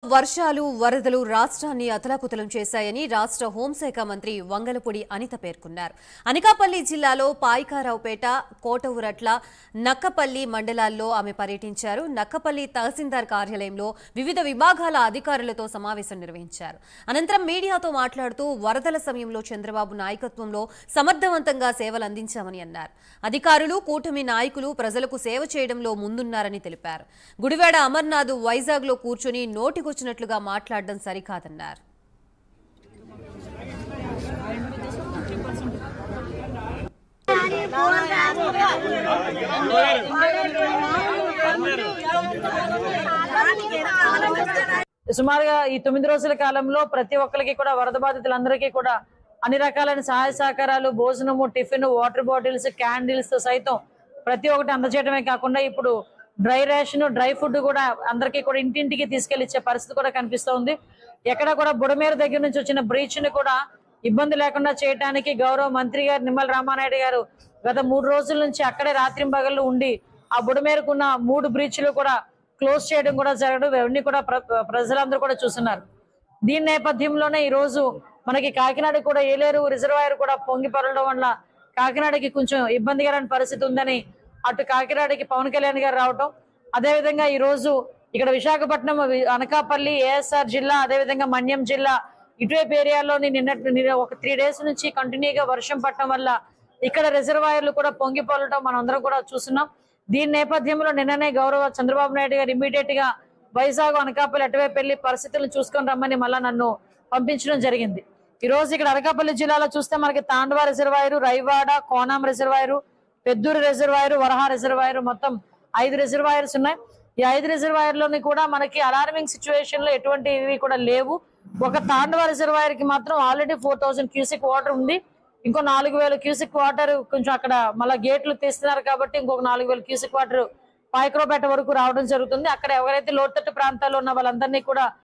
వర్షాలు వరదలు రాష్ట్రాన్ని అతలాకుతలం చేశాయని రాష్ట్ర హోంశాఖ మంత్రి వంగలపూడి అనిత పేర్కొన్నారు అనకాపల్లి జిల్లాలో పాయికారావుపేట కోటవురట్ల నక్కపల్లి మండలాల్లో ఆమె పర్యటించారు నక్కపల్లి తహసీల్దార్ కార్యాలయంలో వివిధ విభాగాల అధికారులతో సమావేశం నిర్వహించారు అనంతరం మీడియాతో మాట్లాడుతూ వరదల సమయంలో చంద్రబాబు నాయకత్వంలో సమర్థవంతంగా సేవలు అందించామని అన్నారు అధికారులు కూటమి నాయకులు ప్రజలకు సేవ చేయడంలో ముందున్నారని తెలిపారు గుడివాడ అమర్నాథ్ వైజాగ్లో కూర్చుని నోటికొచ్చినట్లుగా మాట్లాడడం సరికాదన్నారు సుమారుగా ఈ తొమ్మిది రోజుల కాలంలో ప్రతి ఒక్కరికి కూడా వరద బాధితులందరికీ కూడా అన్ని రకాలైన సహాయ సహకారాలు భోజనము టిఫిన్ వాటర్ బాటిల్స్ క్యాండిల్స్ తో సైతం ప్రతి ఒక్కటి అందజేయడమే కాకుండా ఇప్పుడు డ్రై రేషన్ డ్రై ఫుడ్ కూడా అందరికీ కూడా ఇంటింటికి తీసుకెళ్లి ఇచ్చే పరిస్థితి కూడా కనిపిస్తోంది ఎక్కడ కూడా బుడమేరు దగ్గర నుంచి వచ్చిన బ్రీచ్ ని కూడా ఇబ్బంది లేకుండా చేయడానికి గౌరవ మంత్రి గారు నిమ్మల రామానాయుడు గారు గత మూడు రోజుల నుంచి అక్కడే రాత్రింబగళ్ళు ఉండి ఆ బుడమేరుకున్న మూడు బ్రీచ్లు కూడా క్లోజ్ చేయడం కూడా జరగడం ఇవన్నీ కూడా ప్ర- ప్రజలందరూ కూడా చూస్తున్నారు దీని నేపథ్యంలోనే ఈ రోజు మనకి కాకినాడ కూడా ఏలేరు రిజర్వాయర్ కూడా పొంగి పొరలడం వల్ల కాకినాడకి కొంచెం ఇబ్బందికరమైన పరిస్థితి ఉందని అటు కాకినాడకి పవన్ కళ్యాణ్ గారు రావటం అదేవిధంగా ఈ రోజు ఇక్కడ విశాఖపట్నం వి- అనకాపల్లి ఏఎస్ఆర్ జిల్లా అదేవిధంగా మన్యం జిల్లా ఇటువైపు ఏరియాలోని నిన్న నిన్న ఒక త్రీ డేస్ నుంచి కంటిన్యూగా వర్షం పడటం వల్ల ఇక్కడ రిజర్వాయర్లు కూడా పొంగి పొరలటం మనం అందరం కూడా చూస్తున్నాం దీని నేపథ్యంలో నిన్ననే గౌరవ చంద్రబాబు నాయుడు గారు ఇమీడియట్ గా వైజాగ్ అనకాపల్లి అటువైపు వెళ్లి పరిస్థితులను చూసుకొని రమ్మని మళ్ళా నన్ను పంపించడం జరిగింది ఈ రోజు ఇక్కడ అనకాపల్లి జిల్లాలో చూస్తే మనకి Tandava reservoir Raiwada Konam reservoir Pedderu reservoir Varaha reservoir మొత్తం ఐదు రిజర్వాయర్స్ ఉన్నాయి ఈ ఐదు రిజర్వాయర్లోని కూడా మనకి అలార్మింగ్ సిచ్యువేషన్ లో ఎటువంటివి కూడా లేవు ఒక తాండవ రిజర్వాయర్ కి మాత్రం already four thousand cusec water ఉంది ఇంకో నాలుగు వేల క్యూసిక్ వాటర్ కొంచెం అక్కడ మళ్ళీ గేట్లు తీస్తున్నారు కాబట్టి ఇంకొక నాలుగు వేల క్యూసిక్ వాటర్ పాయక్రోపేట వరకు రావడం జరుగుతుంది అక్కడ ఎవరైతే లోతట్టు ప్రాంతాల్లో ఉన్న వాళ్ళందరినీ కూడా